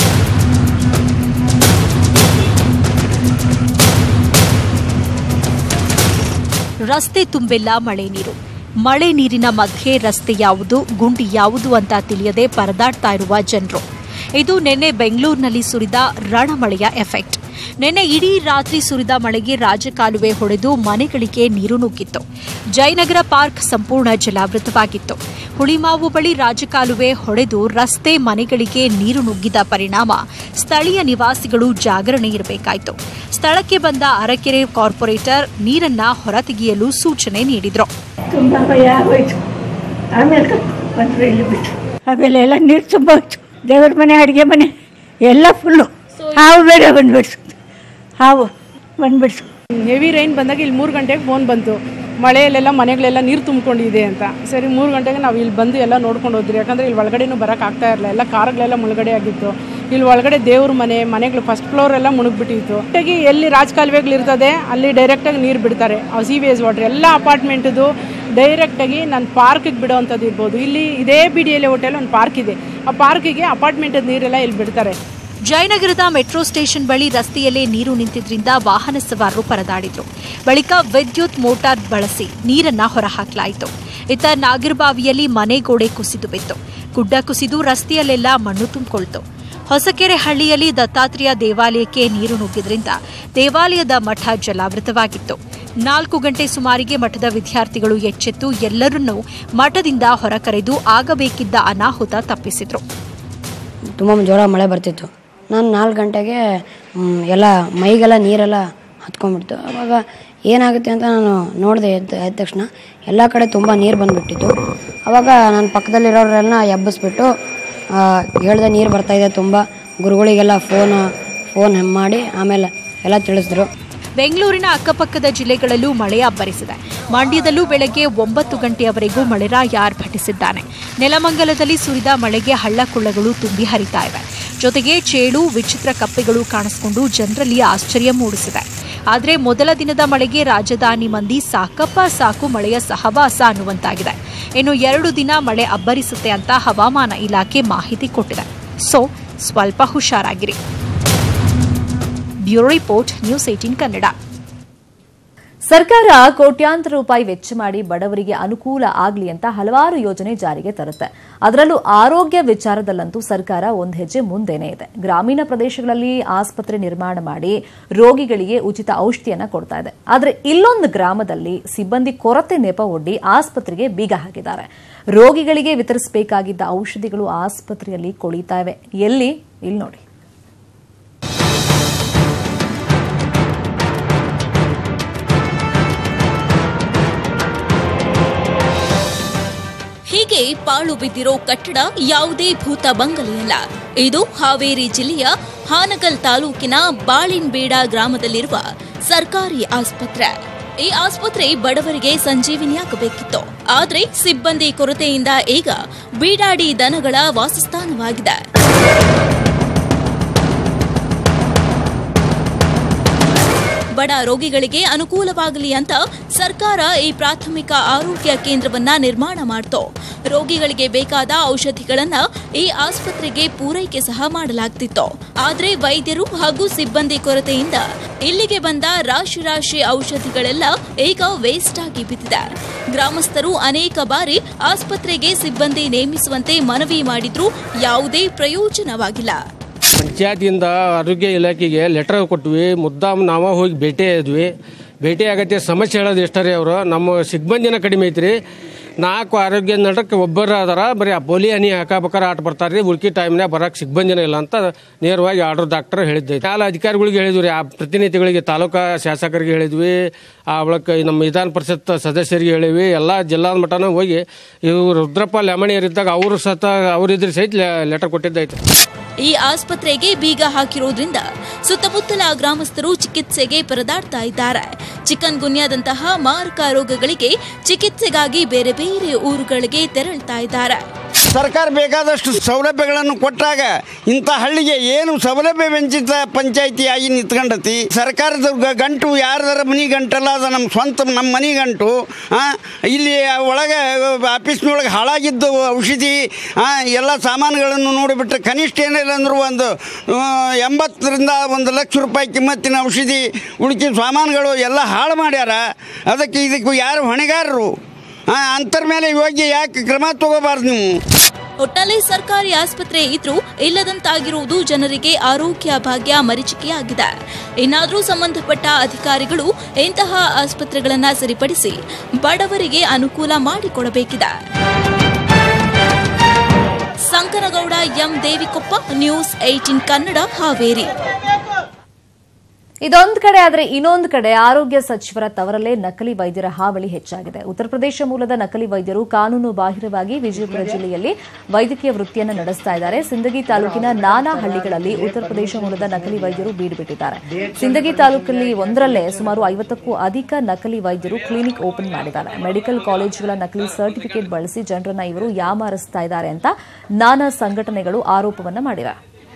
ರಸ್ತೆ ತುಂಬೆಲ್ಲ ಮಳೆ ನೀರು ಮಳೆ ನೀರಿನ ಮಧ್ಯೆ ರಸ್ತೆ ಯಾವುದು ಗುಂಡಿ ಯಾವುದು ಅಂತ ತಿಳಿಯದೆ ಪರದಾಡ್ತಾ ಇರುವ ಜನರು ಇದು ನಿನ್ನೆ ಬೆಂಗಳೂರಿನಲ್ಲಿ ಸುರಿದ ರಣಮಳೆಯ ಎಫೆಕ್ಟ್ ನಿನ್ನೆ ಇಡೀ ರಾತ್ರಿ ಸುರಿದ ಮಳೆಗೆ ರಾಜಕಾಲುವೆ ಹೊಡೆದು ಮನೆಗಳಿಗೆ ನೀರು ನುಗ್ಗಿತ್ತು ಜಯನಗರ ಪಾರ್ಕ್ ಸಂಪೂರ್ಣ ಜಲಾವೃತವಾಗಿತ್ತು ಹುಳಿಮಾವು ಬಳಿ ರಾಜಕಾಲುವೆ ಹೊಡೆದು ರಸ್ತೆ ಮನೆಗಳಿಗೆ ನೀರು ನುಗ್ಗಿದ ಪರಿಣಾಮ ಸ್ಥಳೀಯ ನಿವಾಸಿಗಳು ಜಾಗರಣೆ ಇರಬೇಕಾಯಿತು ಸ್ಥಳಕ್ಕೆ ಬಂದ ಅರಕೆರೆ ಕಾರ್ಪೊರೇಟರ್ ನೀರನ್ನ ಹೊರತೆಗೆಯಲು ಸೂಚನೆ ನೀಡಿದ್ರು
ತುಂಬ ಭಯ ಆಗೋಯ್ತು ಆಮೇಲೆ ಬಂದರು ಇಲ್ಲಿ ಬಿಟ್ಟು ಆಮೇಲೆ ಎಲ್ಲ ನೀರು ತುಂಬ ಹೋಯ್ತು ದೇವ್ರ ಮನೆ ಅಡುಗೆ ಮನೆ ಎಲ್ಲ ಫುಲ್ಲು ಹಾವು ಬೇರೆ ಬಂದ್ಬಿಡ್ತು ಹಾವು ಬಂದ್ಬಿಡ್ತು
ಹೆವಿ ರೈನ್ ಬಂದಾಗ ಇಲ್ಲಿ ಮೂರು ಗಂಟೆಗೆ ಫೋನ್ ಬಂತು ಮಳೆಯಲ್ಲೆಲ್ಲ ಮನೆಗಳೆಲ್ಲ ನೀರು ತುಂಬಿಕೊಂಡಿದೆ ಅಂತ ಸರಿ ಮೂರು ಗಂಟೆಗೆ ನಾವು ಇಲ್ಲಿ ಬಂದು ಎಲ್ಲ ನೋಡ್ಕೊಂಡು ಹೋದ್ರಿ ಯಾಕಂದರೆ ಇಲ್ಲಿ ಒಳಗಡೆನೂ ಬರೋಕೆ ಆಗ್ತಾ ಇರಲಿಲ್ಲ ಎಲ್ಲ ಕಾರ್ಗಳೆಲ್ಲ ಮುಳುಗಡೆ ಆಗಿತ್ತು ಇಲ್ಲಿ ಒಳಗಡೆ ದೇವ್ರ ಮನೆ ಮನೆಗಳು ಫಸ್ಟ್ ಫ್ಲೋರ್ ಎಲ್ಲ ಮುಳುಗ್ಬಿಟ್ಟಿತ್ತು ಒಟ್ಟಾಗಿ ಎಲ್ಲಿ ರಾಜಕಾಲುವೆಗಳು ಇರ್ತದೆ ಅಲ್ಲಿ ಡೈರೆಕ್ಟಾಗಿ ನೀರು ಬಿಡ್ತಾರೆ ಸಿ ವಿ ಎಸ್ ವಾಟ್ರ್ ಎಲ್ಲ ಅಪಾರ್ಟ್ಮೆಂಟದು ಡೈರೆಕ್ಟಾಗಿ ನಾನು ಪಾರ್ಕಿಗೆ ಬಿಡೋವಂಥದ್ದು ಇರ್ಬೋದು ಇಲ್ಲಿ ಇದೇ ಬಿ ಡಿ ಎಲ್ ಹೋಟೆಲ್ ಒಂದು ಪಾರ್ಕ್ ಇದೆ ಆ ಪಾರ್ಕಿಗೆ ಅಪಾರ್ಟ್ಮೆಂಟದ ನೀರೆಲ್ಲ ಇಲ್ಲಿ ಬಿಡ್ತಾರೆ
ಜಯನಗರದ ಮೆಟ್ರೋ ಸ್ಟೇಷನ್ ಬಳಿ ರಸ್ತೆಯಲ್ಲೇ ನೀರು ನಿಂತಿದ್ರಿಂದ ವಾಹನ ಸವಾರರು ಪರದಾಡಿದ್ರು ಬಳಿಕ ವಿದ್ಯುತ್ ಮೋಟಾರ್ ಬಳಸಿ ನೀರನ್ನ ಹೊರಹಾಕಲಾಯಿತು ಇತ್ತ ನಾಗರಬಾವಿಯಲ್ಲಿ ಮನೆ ಗೋಡೆ ಕುಸಿದು ಬಿತ್ತು ಗುಡ್ಡ ಕುಸಿದು ರಸ್ತೆಯಲ್ಲೆಲ್ಲ ಮಣ್ಣು ತುಂಬಿಕೊಳ್ತು ಹೊಸಕೆರೆ ಹಳ್ಳಿಯಲ್ಲಿ ದತ್ತಾತ್ರೇಯ ದೇವಾಲಯಕ್ಕೆ ನೀರು ನುಗ್ಗಿದ್ರಿಂದ ದೇವಾಲಯದ ಮಠ ಜಲಾವೃತವಾಗಿತ್ತು ನಾಲ್ಕು ಗಂಟೆ ಸುಮಾರಿಗೆ ಮಠದ ವಿದ್ಯಾರ್ಥಿಗಳು ಎಚ್ಚೆತ್ತು ಎಲ್ಲರನ್ನೂ ಮಠದಿಂದ ಹೊರಕರೆದು ಆಗಬೇಕಿದ್ದ ಅನಾಹುತ ತಪ್ಪಿಸಿದ್ರು
ತುಂಬ ಜೋರ ಮಳೆ ಬರ್ತಿತ್ತು ನಾನು ನಾಲ್ಕು ಗಂಟೆಗೆ ಮ್, ಎಲ್ಲ ಮೈಗೆಲ್ಲ ನೀರೆಲ್ಲ ಹತ್ಕೊಂಡ್ಬಿಡ್ತು ಅವಾಗ ಏನಾಗುತ್ತೆ ಅಂತ ನಾನು ನೋಡಿದೆ ಎದ್ದ ಎದ್ದ ತಕ್ಷಣ ಎಲ್ಲ ಕಡೆ ತುಂಬ ನೀರು ಬಂದುಬಿಟ್ಟಿತ್ತು ಅವಾಗ ನನ್ನ ಪಕ್ಕದಲ್ಲಿರೋರೆಲ್ಲ ಎಬ್ಬಿಸ್ಬಿಟ್ಟು ಆ, ಹೇಳ್ದೆ ನೀರು ಬರ್ತಾಯಿದೆ ತುಂಬ ಗುರುಗಳಿಗೆಲ್ಲ ಫೋನ್ ಫೋನ್ ಮಾಡಿ ಆಮೇಲೆ ಎಲ್ಲ ತಿಳಿಸಿದ್ರು
ಬೆಂಗಳೂರಿನ ಅಕ್ಕಪಕ್ಕದ ಜಿಲ್ಲೆಗಳಲ್ಲೂ ಮಳೆ ಅಬ್ಬರಿಸಿದೆ ಮಂಡ್ಯದಲ್ಲೂ ಬೆಳಗ್ಗೆ ಒಂಬತ್ತು ಗಂಟೆಯವರೆಗೂ ಮಳೆರಾಯ ಆರ್ಭಟಿಸಿದ್ದಾನೆ ನೆಲಮಂಗಲದಲ್ಲಿ ಸುರಿದ ಮಳೆಗೆ ಹಳ್ಳಕೊಳ್ಳಗಳು ತುಂಬಿ ಹರಿತಾ ಇವೆ ಜೊತೆಗೆ ಚೇಳು ವಿಚಿತ್ರ ಕಪ್ಪೆಗಳು ಕಾಣಿಸಿಕೊಂಡು ಜನರಲ್ಲಿ ಆಶ್ಚರ್ಯ ಮೂಡಿಸಿದೆ ಆದರೆ ಮೊದಲ ದಿನದ ಮಳೆಗೆ ರಾಜಧಾನಿ ಮಂದಿ ಸಾಕಪ್ಪ ಸಾಕು ಮಳೆಯ ಸಹವಾಸ ಅನ್ನುವಂತಾಗಿದೆ ಇನ್ನು ಎರಡು ದಿನ ಮಳೆ ಅಬ್ಬರಿಸುತ್ತೆ ಅಂತ ಹವಾಮಾನ ಇಲಾಖೆ ಮಾಹಿತಿ ಕೊಟ್ಟಿದೆ ಸೊ ಸ್ವಲ್ಪ ಹುಷಾರಾಗಿರಿ bureau report news eighteen Kannada
ಸರ್ಕಾರ ಕೋಟ್ಯಾಂತರ ರೂಪಾಯಿ ವೆಚ್ಚ ಮಾಡಿ ಬಡವರಿಗೆ ಅನುಕೂಲ ಆಗಲಿ ಅಂತ ಹಲವಾರು ಯೋಜನೆ ಜಾರಿಗೆ ತರುತ್ತೆ ಅದರಲ್ಲೂ ಆರೋಗ್ಯ ವಿಚಾರದಲ್ಲಂತೂ ಸರ್ಕಾರ ಒಂದು ಹೆಜ್ಜೆ ಮುಂದೆನೇ ಇದೆ ಗ್ರಾಮೀಣ ಪ್ರದೇಶಗಳಲ್ಲಿ ಆಸ್ಪತ್ರೆ ನಿರ್ಮಾಣ ಮಾಡಿ ರೋಗಿಗಳಿಗೆ ಉಚಿತ ಔಷಧಿಯನ್ನ ಕೊಡ್ತಾ ಇದೆ ಆದರೆ ಇಲ್ಲೊಂದು ಗ್ರಾಮದಲ್ಲಿ ಸಿಬ್ಬಂದಿ ಕೊರತೆ ನೆಪ ಒಡ್ಡಿ ಆಸ್ಪತ್ರೆಗೆ ಬೀಗ ಹಾಕಿದ್ದಾರೆ ರೋಗಿಗಳಿಗೆ ವಿತರಿಸಬೇಕಾಗಿದ್ದ ಔಷಧಿಗಳು ಆಸ್ಪತ್ರೆಯಲ್ಲಿ ಕೊಳಿತಾ ಇವೆ ಎಲ್ಲಿ ಇಲ್ಲಿ ನೋಡಿ
ಹೀಗೆ ಪಾಳು ಬಿದ್ದಿರೋ ಕಟ್ಟಡ ಯಾವುದೇ ಭೂತ ಬಂಗಲೆಯಲ್ಲ ಇದು ಹಾವೇರಿ ಜಿಲ್ಲೆಯ ಹಾನಗಲ್ ತಾಲೂಕಿನ ಬಾಳಿನ್ಬೇಡ ಗ್ರಾಮದಲ್ಲಿರುವ ಸರ್ಕಾರಿ ಆಸ್ಪತ್ರೆ ಈ ಆಸ್ಪತ್ರೆ ಬಡವರಿಗೆ ಸಂಜೀವಿನಿಯಾಗಬೇಕಿತ್ತು ಆದ್ರೆ ಸಿಬ್ಬಂದಿ ಕೊರತೆಯಿಂದ ಈಗ ಬೀಡಾಡಿ ದನಗಳ ವಾಸಸ್ಥಾನವಾಗಿದೆ ಬಡ ರೋಗಿಗಳಿಗೆ ಅನುಕೂಲವಾಗಲಿ ಅಂತ ಸರ್ಕಾರ ಈ ಪ್ರಾಥಮಿಕ ಆರೋಗ್ಯ ಕೇಂದ್ರವನ್ನ ನಿರ್ಮಾಣ ಮಾಡ್ತು ರೋಗಿಗಳಿಗೆ ಬೇಕಾದ ಔಷಧಿಗಳನ್ನ ಈ ಆಸ್ಪತ್ರೆಗೆ ಪೂರೈಕೆ ಸಹ ಮಾಡಲಾಗ್ತಿತ್ತು ಆದ್ರೆ ವೈದ್ಯರು ಹಾಗೂ ಸಿಬ್ಬಂದಿ ಕೊರತೆಯಿಂದ ಇಲ್ಲಿಗೆ ಬಂದ ರಾಶಿ ರಾಶಿ ಔಷಧಿಗಳೆಲ್ಲ ಈಗ ವೇಸ್ಟ್ ಆಗಿ ಬಿದ್ದಿದೆ ಗ್ರಾಮಸ್ಥರು ಅನೇಕ ಬಾರಿ ಆಸ್ಪತ್ರೆಗೆ ಸಿಬ್ಬಂದಿ ನೇಮಿಸುವಂತೆ ಮನವಿ ಮಾಡಿದ್ರೂ ಯಾವುದೇ ಪ್ರಯೋಜನವಾಗಿಲ್ಲ
ಪಂಚಾಯತಿಂದ ಆರೋಗ್ಯ ಇಲಾಖೆಗೆ ಲೆಟರ್ ಕೊಟ್ವಿ ಮುದ್ದಾಮ್ ನಾವ ಹೋಗಿ ಭೇಟಿ ಆದ್ವಿ ಭೇಟಿ ಆಗತ್ತೆ ಸಮಸ್ಯೆ ಹೇಳೋದು ಎಷ್ಟರೇ ಅವರು ನಮ್ಮ ಸಿಬ್ಬಂದಿನ ಕಡಿಮೆ ಐತ್ರಿ ನಾಲ್ಕು ಆರೋಗ್ಯ ನಡಕ್ಕೆ ಒಬ್ಬರ ಅದಾರ ಬರೀ ಆ ಪೋಲಿ ಹನಿ ಹಾಕಬೇಕಾರೆ ಆಟ ಬರ್ತಾರೆ ಉಳ್ಕಿ ಟೈಮ್ನಾಗ ಬರಕ್ಕೆ ಸಿಬ್ಬಂದಿನ ಇಲ್ಲ ಅಂತ ನೇರವಾಗಿ ಆರ್ಡರ್ ಡಾಕ್ಟರ್ ಹೇಳಿದ್ದೈತೆ ಕಾಲ ಅಧಿಕಾರಿಗಳಿಗೆ ಹೇಳಿದ್ವಿ ರೀ ಆ ಪ್ರತಿನಿಧಿಗಳಿಗೆ ತಾಲೂಕಾ ಶಾಸಕರಿಗೆ ಹೇಳಿದ್ವಿ ಆ ಬಳಿಕ ನಮ್ಮ ವಿಧಾನ ಪರಿಷತ್ ಸದಸ್ಯರಿಗೆ ಹೇಳಿವಿ ಎಲ್ಲ ಜಿಲ್ಲಾ ಮಟ್ಟನ ಹೋಗಿ ಇವರು ರುದ್ರಪ್ಪ ಲೆಮಣಿಯರಿದ್ದಾಗ ಅವರು ಸತ ಅವರಿದ್ರೆ ಸಹಿತ ಲೆಟರ್ ಕೊಟ್ಟಿದ್ದೈತೆ
ಈ ಆಸ್ಪತ್ರೆಗೆ ಬೀಗ ಹಾಕಿರೋದ್ರಿಂದ ಸುತ್ತಮುತ್ತಲ ಗ್ರಾಮಸ್ಥರು ಚಿಕಿತ್ಸೆಗೆ ಪರದಾಡ್ತಾ ಇದ್ದಾರೆ ಚಿಕನ್ ಗುನ್ಯಾದಂತಹ ಮಾರಕ ರೋಗಗಳಿಗೆ ಚಿಕಿತ್ಸೆಗಾಗಿ ಬೇರೆ ಬೇರೆ ಊರುಗಳಿಗೆ ತೆರಳ್ತಾ ಇದ್ದಾರೆ
ಸರ್ಕಾರ ಬೇಕಾದಷ್ಟು ಸೌಲಭ್ಯಗಳನ್ನು ಕೊಟ್ಟಾಗ ಇಂಥ ಹಳ್ಳಿಗೆ ಏನು ಸೌಲಭ್ಯ ವಂಚಿತ ಪಂಚಾಯಿತಿಯಾಗಿ ನಿಂತ್ಕೊಂಡತಿ ಸರ್ಕಾರದ ಗ- ಗಂಟು ಯಾರ್ದಾರ ಮನೆ ಗಂಟಲ್ಲ ಅದು ನಮ್ಮ ಸ್ವಂತ ನಮ್ಮ ಮನೆ ಗಂಟು ಆ, ಇಲ್ಲಿ ಒಳಗೆ ಆಫೀಸ್ನೊಳಗೆ ಹಾಳಾಗಿದ್ದು ಔಷಧಿ ಆ, ಎಲ್ಲ ಸಾಮಾನುಗಳನ್ನು ನೋಡಿಬಿಟ್ರೆ ಕನಿಷ್ಠ ಏನಿಲ್ಲ ಅಂದರೂ ಒಂದು ಆ, ಎಂಬತ್ತರಿಂದ ಒಂದು ಲಕ್ಷ ರೂಪಾಯಿ ಕಿಮ್ಮತ್ತಿನ ಔಷಧಿ ಉಳಿಕೆ ಸಾಮಾನುಗಳು ಎಲ್ಲ ಹಾಳು ಮಾಡ್ಯಾರ ಅದಕ್ಕೆ ಇದಕ್ಕೆ ಯಾರು ಹೊಣೆಗಾರರು ಆ, ಅಂತರ ಮೇಲೆ ಹೋಗಿ ಯಾಕೆ ಕ್ರಮ ತಗೋಬಾರ್ದು ನೀವು
ಒಟ್ನಲ್ಲಿ ಸರ್ಕಾರಿ ಆಸ್ಪತ್ರೆ ಇದ್ರೂ ಇಲ್ಲದಂತಾಗಿರುವುದು ಜನರಿಗೆ ಆರೋಗ್ಯ ಭಾಗ್ಯ ಮರೀಚಿಕೆಯಾಗಿದೆ ಇನ್ನಾದರೂ ಸಂಬಂಧಪಟ್ಟ ಅಧಿಕಾರಿಗಳು ಇಂತಹ ಆಸ್ಪತ್ರೆಗಳನ್ನ ಸರಿಪಡಿಸಿ ಬಡವರಿಗೆ ಅನುಕೂಲ ಮಾಡಿಕೊಡಬೇಕಿದೆ Sankanagouda M Devikoppa news eighteen Kannada Haveri
ಇದೊಂದು ಕಡೆ ಆದರೆ ಇನ್ನೊಂದು ಕಡೆ ಆರೋಗ್ಯ ಸಚಿವರ ತವರಲ್ಲೇ ನಕಲಿ ವೈದ್ಯರ ಹಾವಳಿ ಹೆಚ್ಚಾಗಿದೆ ಉತ್ತರ ಪ್ರದೇಶ ಮೂಲದ ನಕಲಿ ವೈದ್ಯರು ಕಾನೂನು ಬಾಹಿರವಾಗಿ ವಿಜಯಪುರ ಜಿಲ್ಲೆಯಲ್ಲಿ ವೈದ್ಯಕೀಯ ವೃತ್ತಿಯನ್ನು ನಡೆಸ್ತಾ ಇದ್ದಾರೆ ಸಿಂದಗಿ ತಾಲೂಕಿನ ನಾನಾ ಹಳ್ಳಿಗಳಲ್ಲಿ ಉತ್ತರ ಪ್ರದೇಶ ಮೂಲದ ನಕಲಿ ವೈದ್ಯರು ಬೀಡುಬಿಟ್ಟಿದ್ದಾರೆ ಸಿಂದಗಿ ತಾಲೂಕಲ್ಲಿ ಒಂದರಲ್ಲೇ ಸುಮಾರು ಐವತ್ತಕ್ಕೂ ಅಧಿಕ ನಕಲಿ ವೈದ್ಯರು ಕ್ಲಿನಿಕ್ ಓಪನ್ ಮಾಡಿದ್ದಾರೆ ಮೆಡಿಕಲ್ ಕಾಲೇಜುಗಳ ನಕಲಿ ಸರ್ಟಿಫಿಕೇಟ್ ಬಳಸಿ ಜನರನ್ನ ಇವರು ಯಾಮಾರಿಸ್ತಾ ಇದ್ದಾರೆ ಅಂತ ನಾನಾ ಸಂಘಟನೆಗಳು ಆರೋಪವನ್ನ ಮಾಡಿವೆ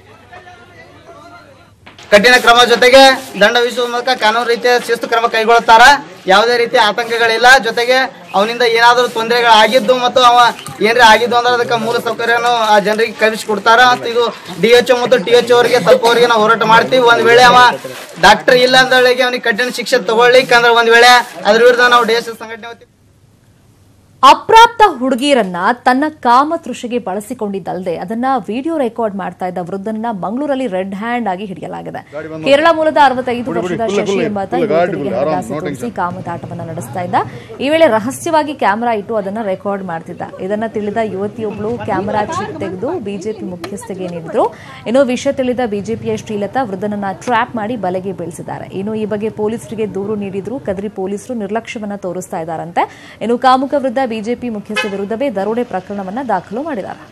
ಕಠಿಣ ಕ್ರಮ ಜೊತೆಗೆ ದಂಡ ವಿಧಿಸುವ ಮೂಲಕ ಕಾನೂನು ರೀತಿಯ ಶಿಸ್ತು ಕ್ರಮ ಕೈಗೊಳ್ಳುತ್ತಾರ ಯಾವುದೇ ರೀತಿಯ ಆತಂಕಗಳಿಲ್ಲ ಜೊತೆಗೆ ಅವನಿಂದ ಏನಾದರೂ ತೊಂದರೆಗಳು ಆಗಿದ್ದು ಮತ್ತು ಅವ ಏನಾರ ಆಗಿದ್ದು ಅಂದ್ರೆ ಅದಕ್ಕೆ ಮೂಲ ಸೌಕರ್ಯನು ಆ ಜನರಿಗೆ ಕಲಿಸಿಕೊಡ್ತಾರ ಮತ್ತು ಇದು ಡಿ ಎಚ್ ಮತ್ತು ಟಿ ಎಚ್ ಅವರಿಗೆ ತಲುಪುವವರೆಗೆ ನಾವು ಹೋರಾಟ ಮಾಡ್ತೀವಿ ಒಂದ್ ವೇಳೆ ಅವ ಡಾಕ್ಟರ್ ಇಲ್ಲ ಅಂದಳಿಗೆ ಅವನಿಗೆ ಕಠಿಣ ಶಿಕ್ಷೆ ತಗೊಳ್ಳಿಕ್ಕೆ ಅಂದ್ರೆ ಒಂದ್ ವೇಳೆ ಅದ್ರ ವಿರುದ್ಧ ನಾವು ಡಿ ಎಸ್ ಸಂಘಟನೆ ವತಿ-
ಅಪ್ರಾಪ್ತ ಹುಡುಗಿಯರನ್ನ ತನ್ನ ಕಾಮತೃಷೆಗೆ ಬಳಸಿಕೊಂಡಿದ್ದಲ್ಲದೆ ಅದನ್ನ ವಿಡಿಯೋ ರೆಕಾರ್ಡ್ ಮಾಡ್ತಾ ಇದ್ದ ವೃದ್ಧನನ್ನ ಮಂಗಳೂರಲ್ಲಿ ರೆಡ್ ಹ್ಯಾಂಡ್ ಆಗಿ ಹಿಡಿಯಲಾಗಿದೆ ಕೇರಳ ಮೂಲದ ಅರವತ್ತೈದು ವರ್ಷದ ಶಶಿ ಎಂಬಾತ ಯುವತಿಯರಿಗೆ ಹಣಕಾಸು ತೋರಿಸಿ ಕಾಮದಾಟವನ್ನ ನಡೆಸ್ತಾ ಇದ್ದ ಈ ವೇಳೆ ರಹಸ್ಯವಾಗಿ ಕ್ಯಾಮೆರಾ ಇಟ್ಟು ಅದನ್ನ ರೆಕಾರ್ಡ್ ಮಾಡ್ತಿದ್ದ ಇದನ್ನ ತಿಳಿದ ಯುವತಿಯೊಬ್ಬಳು ಕ್ಯಾಮೆರಾ ಚಿಪ್ ತೆಗೆದು ಬಿಜೆಪಿ ಮುಖ್ಯಸ್ಥಗೆ ನೀಡಿದ್ರು ಇನ್ನು ವಿಷಯ ತಿಳಿದ ಬಿಜೆಪಿಯ ಶ್ರೀಲತಾ ವೃದ್ಧನನ್ನ ಟ್ರ್ಯಾಪ್ ಮಾಡಿ ಬಲೆಗೆ ಬೀಳಿಸಿದ್ದಾರೆ ಇನ್ನು ಈ ಬಗ್ಗೆ ಪೊಲೀಸರಿಗೆ ದೂರು ನೀಡಿದ್ರು ಕದ್ರಿ ಪೊಲೀಸರು ನಿರ್ಲಕ್ಷ್ಯವನ್ನ ತೋರಿಸ್ತಾ ಇದ್ದಾರಂತೆ ಇನ್ನು ಕಾಮುಕ ವೃದ್ಧ ಬಿಜೆಪಿ ಮುಖ್ಯಸ್ಥ ವಿರುದ್ಧವೇ ದರೋಡೆ ಪ್ರಕರಣವನ್ನ ದಾಖಲು ಮಾಡಿದ್ದಾರೆ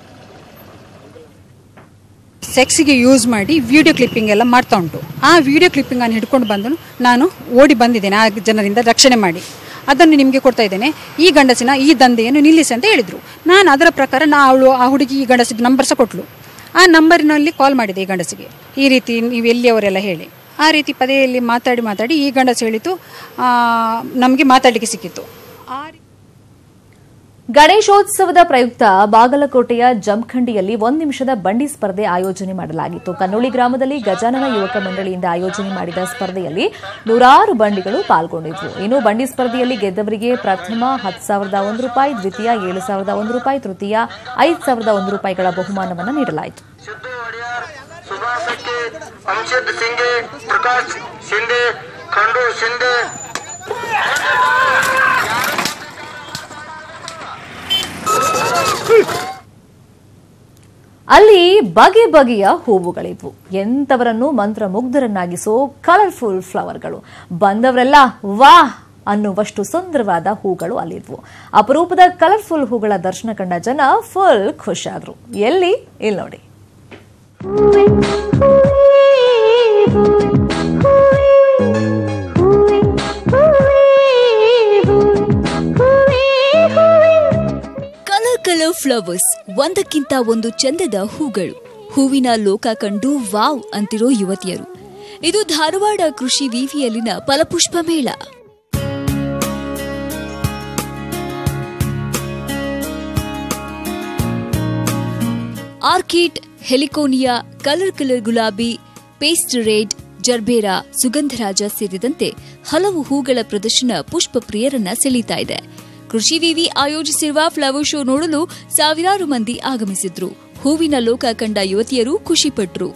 ಸೆಕ್ಸಿಗೆ ಯೂಸ್ ಮಾಡಿ ವಿಡಿಯೋ ಕ್ಲಿಪ್ಪಿಂಗ್ ಎಲ್ಲ ಮಾಡ್ತಾ ಉಂಟು ಆ ವಿಡಿಯೋ ಕ್ಲಿಪ್ಪಿಂಗ್ ಅನ್ನು ಹಿಡ್ಕೊಂಡು ಬಂದು ನಾನು ಓಡಿ ಬಂದಿದ್ದೇನೆ ಆ ಜನರಿಂದ ರಕ್ಷಣೆ ಮಾಡಿ ಅದನ್ನು ನಿಮಗೆ ಕೊಡ್ತಾ ಇದ್ದೇನೆ ಈ ಗಂಡಸಿನ ಈ ದಂಧೆಯನ್ನು ನಿಲ್ಲಿಸಿ ಅಂತ ಹೇಳಿದರು ನಾನು ಅದರ ಪ್ರಕಾರ ನಾ ಅವಳು ಆ ಹುಡುಗಿ ಈ ಗಂಡಸಿಗೆ ನಂಬರ್ ಸಹ ಕೊಟ್ಟಳು ಆ ನಂಬರಿನಲ್ಲಿ ಕಾಲ್ ಮಾಡಿದೆ ಈ ಗಂಡಸಿಗೆ ಈ ರೀತಿ ನೀವು ಎಲ್ಲಿಯವರೆಲ್ಲ ಹೇಳಿ ಆ ರೀತಿ ಪದೆಯಲ್ಲಿ ಮಾತಾಡಿ ಮಾತಾಡಿ ಈ ಗಂಡಸು ಹೇಳಿತು ನಮಗೆ ಮಾತಾಡಲಿಕ್ಕೆ ಸಿಕ್ಕಿತ್ತು
ಗಣೇಶೋತ್ಸವದ ಪ್ರಯುಕ್ತ ಬಾಗಲಕೋಟೆಯ ಜಮಖಂಡಿಯಲ್ಲಿ ಒಂದು ನಿಮಿಷದ ಬಂಡಿ ಸ್ಪರ್ಧೆ ಆಯೋಜನೆ ಮಾಡಲಾಗಿತ್ತು ಕನ್ನೋಳಿ ಗ್ರಾಮದಲ್ಲಿ ಗಜಾನನ ಯುವಕ ಮಂಡಳಿಯಿಂದ ಆಯೋಜನೆ ಮಾಡಿದ ಸ್ಪರ್ಧೆಯಲ್ಲಿ ನೂರಾರು ಬಂಡಿಗಳು ಪಾಲ್ಗೊಂಡಿದ್ವು ಇನ್ನು ಬಂಡಿ ಸ್ಪರ್ಧೆಯಲ್ಲಿ ಗೆದ್ದವರಿಗೆ ಪ್ರಥಮ ಹತ್ತು ಸಾವಿರದ ಒಂದು ರೂಪಾಯಿ ದ್ವಿತೀಯ ಏಳು ಸಾವಿರದ ಒಂದು ರೂಪಾಯಿ ತೃತೀಯ ಐದು ಸಾವಿರದ ಒಂದು ರೂಪಾಯಿಗಳ ಬಹುಮಾನವನ್ನು ನೀಡಲಾಯಿತು
अमशद सिंगे प्रकाश शिंदे खंडू शिंदे
ಅಲ್ಲಿ ಬಗೆ ಬಗೆಯ ಹೂವುಗಳಿದ್ವು ಎಂತವರನ್ನು ಮಂತ್ರಮುಗ್ಧರನ್ನಾಗಿಸೋ ಕಲರ್ಫುಲ್ ಫ್ಲವರ್ಗಳು ಬಂದವರೆಲ್ಲ ವಾಹ್ ಅನ್ನುವಷ್ಟು ಸುಂದರವಾದ ಹೂಗಳು ಅಲ್ಲಿದ್ವು ಅಪರೂಪದ ಕಲರ್ಫುಲ್ ಹೂಗಳ ದರ್ಶನ ಕಂಡ ಜನ ಫುಲ್ ಖುಷಿಯಾದ್ರು ಎಲ್ಲಿ ಇಲ್ಲಿ ನೋಡಿ
ಕಲರ್ ಕಲರ್ ಫ್ಲವರ್ಸ್ ಒಂದಕ್ಕಿಂತ ಒಂದು ಚಂದದ ಹೂಗಳು ಹೂವಿನ ಲೋಕ ಕಂಡು ವಾವ್ ಅಂತಿರೋ ಯುವತಿಯರು ಇದು ಧಾರವಾಡ ಕೃಷಿ ವಿವಿಯಲ್ಲಿನ ಫಲಪುಷ್ಪ ಮೇಳ ಆರ್ಕಿಡ್ ಹೆಲಿಕೋನಿಯಾ ಕಲರ್ ಕಲರ್ ಗುಲಾಬಿ ಪೇಸ್ಟ್ ರೆಡ್ ಜರ್ಬೇರಾ ಸುಗಂಧರಾಜ ಸೇರಿದಂತೆ ಹಲವು ಹೂಗಳ ಪ್ರದರ್ಶನ ಪುಷ್ಪ ಪ್ರಿಯರನ್ನ ಸೆಳೀತಾ ಇದೆ ಕೃಷಿ ವಿವಿ ಆಯೋಜಿಸಿರುವ ಫ್ಲವರ್ ಶೋ ನೋಡಲು ಸಾವಿರಾರು ಮಂದಿ ಆಗಮಿಸಿದ್ರು ಹೂವಿನ ಲೋಕ ಕಂಡ ಯುವತಿಯರು ಖುಷಿಪಟ್ರು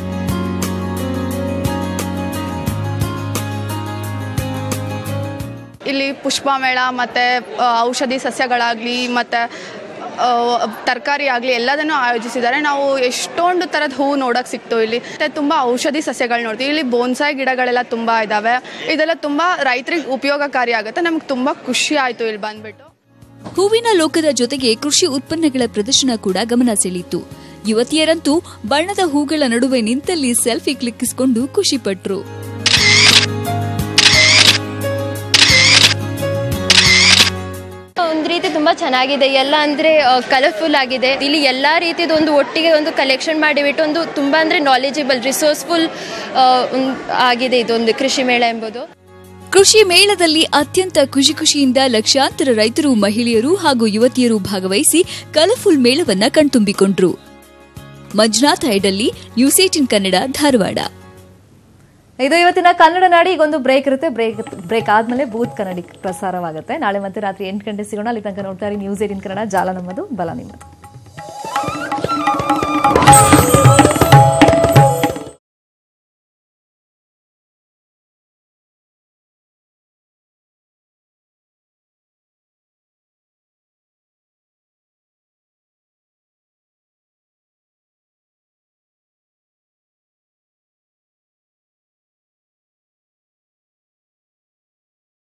ಇಲ್ಲಿ ಪುಷ್ಪ ಮೇಳ ಮತ್ತು ಔಷಧಿ ಸಸ್ಯಗಳಾಗಲಿ ಮತ್ತು ತರಕಾರಿ ಆಗಲಿ ಎಲ್ಲದನ್ನು ಆಯೋಜಿಸಿದ್ದಾರೆ ನಾವು ಎಷ್ಟೊಂದು ಥರದ ಹೂವು ನೋಡೋಕೆ ಸಿಕ್ತು ಇಲ್ಲಿ ಮತ್ತು ತುಂಬ ಔಷಧಿ ಸಸ್ಯಗಳು ನೋಡ್ತೀವಿ ಇಲ್ಲಿ ಬೋನ್ಸಾಯ್ ಗಿಡಗಳೆಲ್ಲ ತುಂಬ ಇದ್ದಾವೆ ಇದೆಲ್ಲ ತುಂಬ ರೈತರಿಗೆ ಉಪಯೋಗಕಾರಿ ಆಗುತ್ತೆ ನಮ್ಗೆ ತುಂಬ ಖುಷಿ ಆಯಿತು ಇಲ್ಲಿ ಬಂದ್ಬಿಟ್ಟು
ಹೂವಿನ ಲೋಕದ ಜೊತೆಗೆ ಕೃಷಿ ಉತ್ಪನ್ನಗಳ ಪ್ರದರ್ಶನ ಕೂಡ ಗಮನ ಸೆಳೆಯಿತು
ಯುವತಿಯರಂತೂ ಬಣ್ಣದ ಹೂಗಳ ನಡುವೆ ನಿಂತಲ್ಲಿ ಸೆಲ್ಫಿ ಕ್ಲಿಕ್ಕಿಸಿಕೊಂಡು ಖುಷಿಪಟ್ರು
ಒಂದು ರೀತಿ ತುಂಬ ಚೆನ್ನಾಗಿದೆ ಎಲ್ಲ ಅಂದರೆ ಕಲರ್ಫುಲ್ ಆಗಿದೆ ಇಲ್ಲಿ ಎಲ್ಲ ರೀತಿಯದು ಒಂದು ಒಟ್ಟಿಗೆ ಒಂದು ಕಲೆಕ್ಷನ್ ಮಾಡಿಬಿಟ್ಟು ಒಂದು ತುಂಬ ಅಂದರೆ ನಾಲೆಜಬಲ್ ರಿಸೋರ್ಸ್ಫುಲ್ ಆಗಿದೆ ಇದೊಂದು ಕೃಷಿ ಮೇಳ ಎಂಬುದು
ಕೃಷಿ ಮೇಳದಲ್ಲಿ ಅತ್ಯಂತ ಖುಷಿ ಖುಷಿಯಿಂದ ಲಕ್ಷಾಂತರ ರೈತರು ಮಹಿಳೆಯರು ಹಾಗೂ ಯುವತಿಯರು ಭಾಗವಹಿಸಿ ಕಲರ್ಫುಲ್ ಮೇಳವನ್ನ ಕಣ್ತುಂಬಿಕೊಂಡ್ರು ಮಂಜುನಾಥ್ ಐಡಲ್ಲಿ ನ್ಯೂಸ್ ಏಟಿನ್ ಕನ್ನಡ ಧಾರವಾಡ
ಇದು ಇವತ್ತಿನ ಕನ್ನಡ ನಾಡಿ ಈಗೊಂದು ಬ್ರೇಕ್ ಇರುತ್ತೆ ಬ್ರೇಕ್ ಬ್ರೇಕ್ ಆದ್ಮೇಲೆ ಬೂತ್ ಕನ್ನಡಿ ಪ್ರಸಾರವಾಗುತ್ತೆ ನಾಳೆ ಮತ್ತೆ ರಾತ್ರಿ ಎಂಟು ಗಂಟೆ ಸಿಗೋಣ ಅಲ್ಲಿ ತನಕ ನೋಡ್ತಾ ಇರಿ ನ್ಯೂಸ್ ಏಟಿನ್ ಕನ್ನಡ ಜಾಲ ನಮ್ಮದು ಬಲ ನಿಮ್ಮದು